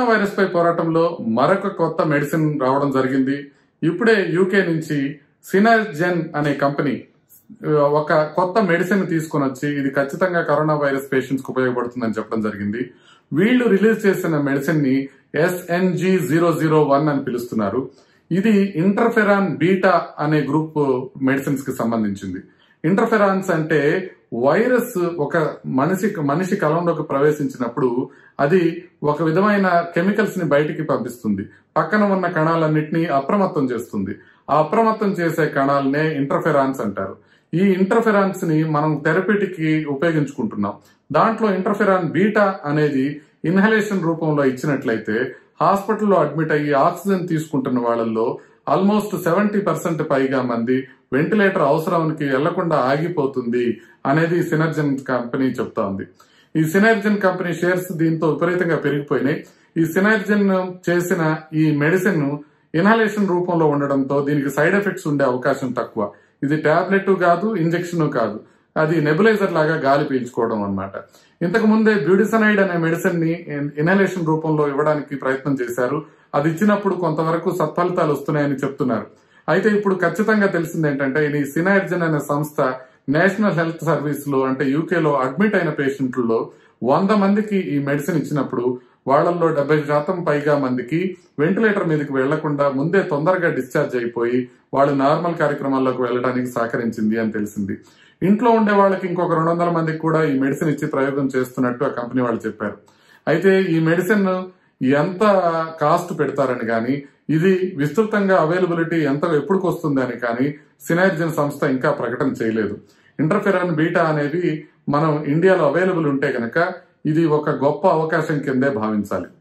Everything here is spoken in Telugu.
వైరస్ పై పోరాటంలో మరొక కొత్త మెడిసిన్ రావడం జరిగింది ఇప్పుడే యూకే నుంచి సినర్జెన్ అనే కంపెనీ ఆ, ఒక కొత్త మెడిసిన్ తీసుకొని వచ్చి ఇది ఖచ్చితంగా కరోనా వైరస్ పేషెంట్స్ కు ఉపయోగపడుతుందని చెప్పడం జరిగింది వీళ్ళు రిలీజ్ చేసిన మెడిసిన్ ని ఎస్ఎన్జి జీరో జీరో వన్ అని పిలుస్తున్నారు ఇది ఇంటర్ఫెరాన్ బీటా అనే గ్రూప్ మెడిసిన్స్ కి సంబంధించింది ఇంటర్ఫెరాన్స్ అంటే వైరస్ ఒక మనిషి మనిషి కలంలోకి ప్రవేశించినప్పుడు అది ఒక విధమైన కెమికల్స్ ని బయటికి పంపిస్తుంది పక్కన ఉన్న కణాలన్నింటినీ అప్రమత్తం చేస్తుంది ఆ అప్రమత్తం చేసే కణాలనే ఇంటర్ఫెరాన్స్ అంటారు ఈ ఇంటర్ఫెరాన్స్ ని మనం థెరపీటిక్ కి ఉపయోగించుకుంటున్నాం దాంట్లో ఇంటర్ఫెరాన్ బీటా అనేది ఇన్హలేషన్ రూపంలో ఇచ్చినట్లయితే హాస్పిటల్లో అడ్మిట్ అయ్యి ఆక్సిజన్ తీసుకుంటున్న వాళ్ళల్లో ఆల్మోస్ట్ సెవెంటీ పర్సెంట్ పైగా మంది వెంటిలేటర్ అవసరానికి వెళ్లకుండా ఆగిపోతుంది అనేది సినర్జన్ కంపెనీ చెప్తా ఉంది ఈ సినర్జన్ కంపెనీ షేర్స్ దీంతో విపరీతంగా పెరిగిపోయినాయి ఈ సినర్జన్ చేసిన ఈ మెడిసిన్ ఇన్హలేషన్ రూపంలో ఉండడంతో దీనికి సైడ్ ఎఫెక్ట్స్ ఉండే అవకాశం తక్కువ ఇది టాబ్లెట్ కాదు ఇంజెక్షన్ కాదు అది నెబులైజర్ లాగా గాలి పీల్చుకోవడం అన్నమాట ఇంతకు ముందే బ్యూడిసనైడ్ అనే మెడిసిన్ ని ఇన్హలేషన్ రూపంలో ఇవ్వడానికి ప్రయత్నం చేశారు అది ఇచ్చినప్పుడు కొంతవరకు సత్ఫలితాలు వస్తున్నాయని చెప్తున్నారు అయితే ఇప్పుడు ఖచ్చితంగా తెలిసింది ఏంటంటే ఈ సినార్జన్ అనే సంస్థ నేషనల్ హెల్త్ సర్వీస్ లో అంటే యూకేలో అడ్మిట్ అయిన పేషెంట్లలో వంద మందికి ఈ మెడిసిన్ ఇచ్చినప్పుడు వాళ్ళల్లో డెబ్బై శాతం పైగా మందికి వెంటిలేటర్ మీదకి వెళ్లకుండా ముందే తొందరగా డిశ్చార్జ్ అయిపోయి వాళ్ళు నార్మల్ కార్యక్రమాల్లోకి వెళ్ళడానికి సహకరించింది అని తెలిసింది ఇంట్లో ఉండే వాళ్ళకి ఇంకొక రెండు వందల మందికి కూడా ఈ మెడిసిన్ ఇచ్చి ప్రయోగం చేస్తున్నట్టు ఆ కంపెనీ వాళ్ళు చెప్పారు అయితే ఈ మెడిసిన్ ఎంత కాస్ట్ పెడతారని కానీ ఇది విస్తృతంగా అవైలబిలిటీ ఎంత ఎప్పుడుకి వస్తుంది అని కానీ సినార్జన్ సంస్థ ఇంకా ప్రకటన చేయలేదు ఇంటర్ఫెరాన్ బీటా అనేది మనం ఇండియాలో అవైలబుల్ ఉంటే గనక ఇది ఒక గొప్ప అవకాశం కిందే భావించాలి